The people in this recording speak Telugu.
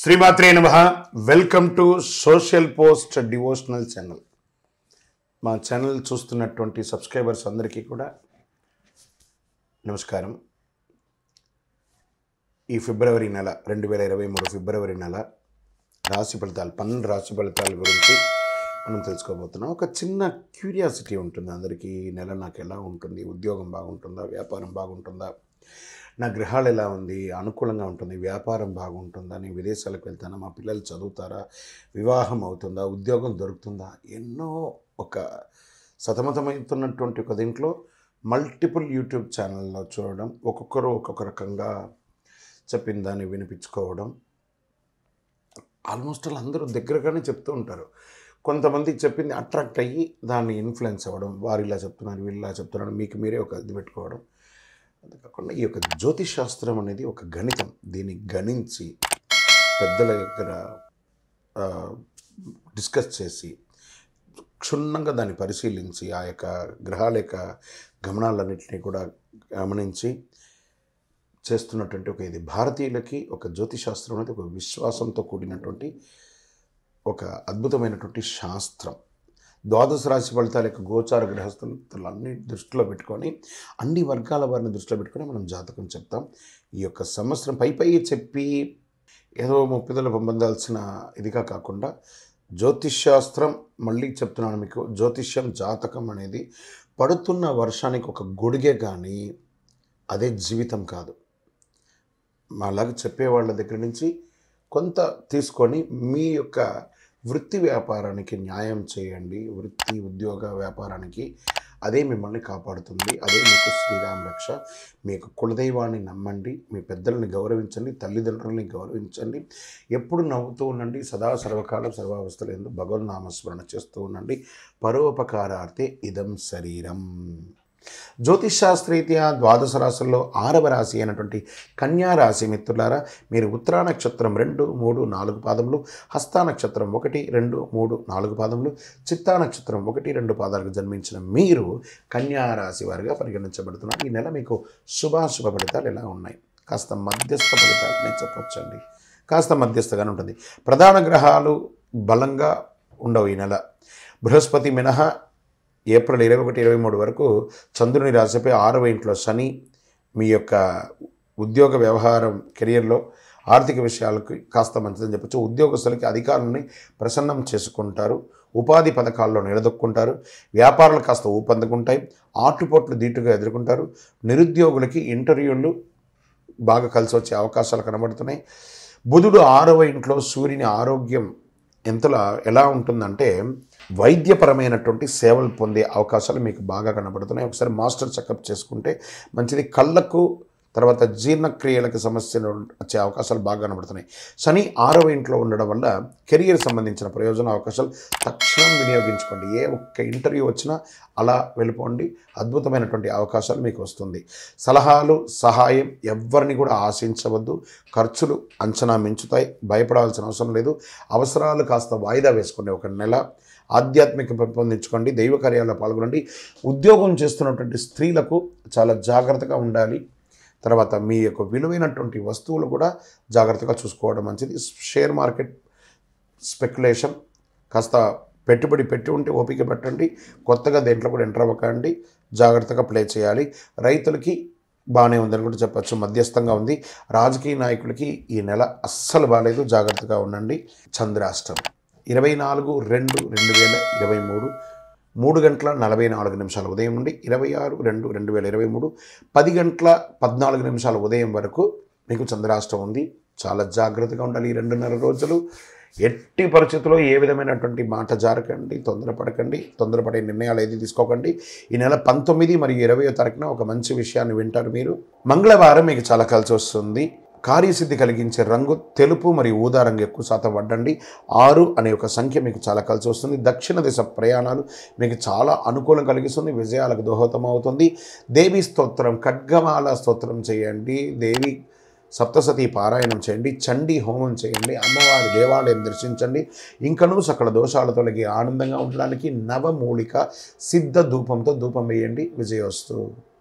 శ్రీమాత్రే నమ welcome to social post devotional channel మా ఛానల్ చూస్తున్నటువంటి సబ్స్క్రైబర్స్ అందరికీ కూడా నమస్కారం ఈ ఫిబ్రవరి నెల రెండు వేల ఇరవై మూడు ఫిబ్రవరి నెల రాశి ఫలితాలు పన్నెండు రాశి ఫలితాల గురించి మనం తెలుసుకోబోతున్నాం ఒక చిన్న క్యూరియాసిటీ ఉంటుంది అందరికీ ఈ నెల నాకు ఎలా ఉంటుంది ఉద్యోగం బాగుంటుందా వ్యాపారం బాగుంటుందా నా గ్రహాలు ఎలా ఉంది అనుకూలంగా ఉంటుంది వ్యాపారం బాగుంటుందా నేను విదేశాలకు వెళ్తానా మా పిల్లలు చదువుతారా వివాహం అవుతుందా ఉద్యోగం దొరుకుతుందా ఎన్నో ఒక సతమతమవుతున్నటువంటి ఒక దీంట్లో మల్టిపుల్ యూట్యూబ్ ఛానల్లో చూడడం ఒక్కొక్కరు ఒక్కొక్క రకంగా చెప్పిన దాన్ని వినిపించుకోవడం ఆల్మోస్ట్ ఆల్ అందరూ దగ్గరగానే చెప్తూ ఉంటారు కొంతమంది చెప్పింది అట్రాక్ట్ అయ్యి దాన్ని ఇన్ఫ్లుయెన్స్ అవ్వడం వారు ఇలా చెప్తున్నారు వీళ్ళు ఇలా చెప్తున్నారు మీకు మీరే ఒక ఇది పెట్టుకోవడం అంతేకాకుండా ఈ యొక్క జ్యోతిష్ శాస్త్రం అనేది ఒక గణితం దీన్ని గణించి పెద్దల దగ్గర డిస్కస్ చేసి క్షుణ్ణంగా దాన్ని పరిశీలించి ఆ యొక్క గ్రహాల యొక్క గమనాలన్నింటినీ కూడా గమనించి చేస్తున్నటువంటి ఒక ఇది భారతీయులకి ఒక జ్యోతిశాస్త్రం అనేది ఒక విశ్వాసంతో కూడినటువంటి ఒక అద్భుతమైనటువంటి శాస్త్రం ద్వాదశ రాశి ఫలితాల యొక్క గోచార గ్రహస్థలన్నీ దృష్టిలో పెట్టుకొని అన్ని వర్గాల వారిని దృష్టిలో పెట్టుకొని మనం జాతకం చెప్తాం ఈ యొక్క సంవత్సరం పై పై చెప్పి ఏదో ముప్పిదలు పొందాల్సిన ఇదిగా కాకుండా జ్యోతిష్శాస్త్రం మళ్ళీ చెప్తున్నాను మీకు జ్యోతిష్యం జాతకం అనేది పడుతున్న వర్షానికి ఒక గొడుగే కానీ అదే జీవితం కాదు అలాగే చెప్పే వాళ్ళ దగ్గర నుంచి కొంత తీసుకొని మీ యొక్క వృత్తి వ్యాపారానికి న్యాయం చేయండి వృత్తి ఉద్యోగ వ్యాపారానికి అదే మిమ్మల్ని కాపాడుతుంది అదే మీకు శ్రీరామ రక్ష మీకు కులదైవాన్ని నమ్మండి మీ పెద్దల్ని గౌరవించండి తల్లిదండ్రులని గౌరవించండి ఎప్పుడు నవ్వుతూ ఉండండి సదా సర్వకాలం సర్వావస్థలు ఎందు భగవన్నామస్మరణ చేస్తూ ఉండండి పరోపకారార్థే ఇదం శరీరం జ్యోతిషాస్త్రీత్యా ద్వాదశ రాశుల్లో ఆరవ రాశి అయినటువంటి కన్యా రాశి మిత్రులారా మీరు ఉత్తరా నక్షత్రం రెండు మూడు నాలుగు పాదములు హస్తా నక్షత్రం ఒకటి రెండు మూడు నాలుగు పాదములు చిత్తా నక్షత్రం ఒకటి రెండు పాదాలకు జన్మించిన మీరు కన్యా రాశి వారిగా పరిగణించబడుతున్నారు ఈ నెల మీకు శుభాశుభ ఫలితాలు ఎలా ఉన్నాయి కాస్త మధ్యస్థ ఫలితాలు నేను చెప్పొచ్చండి కాస్త మధ్యస్థగానే ఉంటుంది ప్రధాన గ్రహాలు బలంగా ఉండవు ఈ నెల బృహస్పతి మినహా ఏప్రిల్ ఇరవై ఒకటి ఇరవై మూడు వరకు చంద్రుని రాశిపై ఆరవ ఇంట్లో శని మీ యొక్క ఉద్యోగ వ్యవహారం కెరియర్లో ఆర్థిక విషయాలకు కాస్త మంచిదని చెప్పచ్చు ఉద్యోగస్తులకి అధికారులని ప్రసన్నం చేసుకుంటారు ఉపాధి పథకాల్లో నిలదొక్కుంటారు వ్యాపారాలు కాస్త ఊపందుకుంటాయి ఆటుపోట్లు దీటుగా ఎదుర్కొంటారు నిరుద్యోగులకి ఇంటర్వ్యూలు బాగా కలిసి వచ్చే అవకాశాలు కనబడుతున్నాయి బుధుడు ఆరవ ఇంట్లో సూర్యుని ఆరోగ్యం ఎంతలా ఎలా ఉంటుందంటే వైద్యపరమైనటువంటి సేవలు పొందే అవకాశాలు మీకు బాగా కనబడుతున్నాయి ఒకసారి మాస్టర్ చెకప్ చేసుకుంటే మంచిది కళ్ళకు తర్వాత జీర్ణక్రియలకు సమస్యలు వచ్చే అవకాశాలు బాగా కనబడుతున్నాయి శని ఆరవ ఇంట్లో ఉండడం వల్ల కెరియర్ సంబంధించిన ప్రయోజన అవకాశాలు తక్షణం వినియోగించుకోండి ఏ ఒక్క ఇంటర్వ్యూ వచ్చినా అలా వెళ్ళిపోండి అద్భుతమైనటువంటి అవకాశాలు మీకు వస్తుంది సలహాలు సహాయం ఎవరిని కూడా ఆశించవద్దు ఖర్చులు అంచనా మించుతాయి భయపడాల్సిన అవసరం లేదు అవసరాలు కాస్త వాయిదా వేసుకోండి ఒక నెల ఆధ్యాత్మిక పెంపొందించుకోండి దైవ కార్యాల్లో పాల్గొనండి ఉద్యోగం చేస్తున్నటువంటి స్త్రీలకు చాలా జాగ్రత్తగా ఉండాలి తర్వాత మీ యొక్క విలువైనటువంటి వస్తువులు కూడా జాగ్రత్తగా చూసుకోవడం మంచిది షేర్ మార్కెట్ స్పెక్యులేషన్ కాస్త పెట్టుబడి పెట్టి ఉంటే ఓపిక పెట్టండి కొత్తగా దేంట్లో కూడా ఎంటర్ అవ్వకండి జాగ్రత్తగా ప్లే చేయాలి రైతులకి బాగానే ఉందని కూడా చెప్పచ్చు మధ్యస్థంగా ఉంది రాజకీయ నాయకులకి ఈ నెల అస్సలు బాగాలేదు జాగ్రత్తగా ఉండండి చంద్రాష్టం ఇరవై నాలుగు రెండు రెండు వేల ఇరవై మూడు మూడు గంటల నలభై నాలుగు నిమిషాల ఉదయం నుండి ఇరవై ఆరు రెండు రెండు వేల ఇరవై మూడు పది గంటల పద్నాలుగు నిమిషాల ఉదయం వరకు మీకు చంద్రాష్టం ఉంది చాలా జాగ్రత్తగా ఉండాలి ఈ రెండున్నర రోజులు ఎట్టి పరిస్థితుల్లో ఏ విధమైనటువంటి మాట జారకండి తొందరపడకండి తొందరపడే నిర్ణయాలు ఏది తీసుకోకండి ఈ నెల పంతొమ్మిది మరియు ఇరవయో తారీఖున ఒక మంచి విషయాన్ని వింటారు మీరు మంగళవారం మీకు చాలా కలిసి వస్తుంది కార్యసిద్ధి కలిగించే రంగు తెలుపు మరియు ఊదా రంగు ఎక్కువ శాతం వడ్డండి ఆరు అనే ఒక సంఖ్య మీకు చాలా కలిసి వస్తుంది దక్షిణ దిశ ప్రయాణాలు మీకు చాలా అనుకూలం కలిగిస్తుంది విజయాలకు దోహదం అవుతుంది దేవి స్తోత్రం ఖడ్గమాల స్తోత్రం చేయండి దేవి సప్తసతి పారాయణం చేయండి చండీ హోమం చేయండి అమ్మవారి దేవాలయం దర్శించండి ఇంకనూ సకల దోషాలు తొలగి ఆనందంగా ఉండడానికి నవమూలిక సిద్ధ ధూపంతో ధూపం వేయండి విజయోస్తు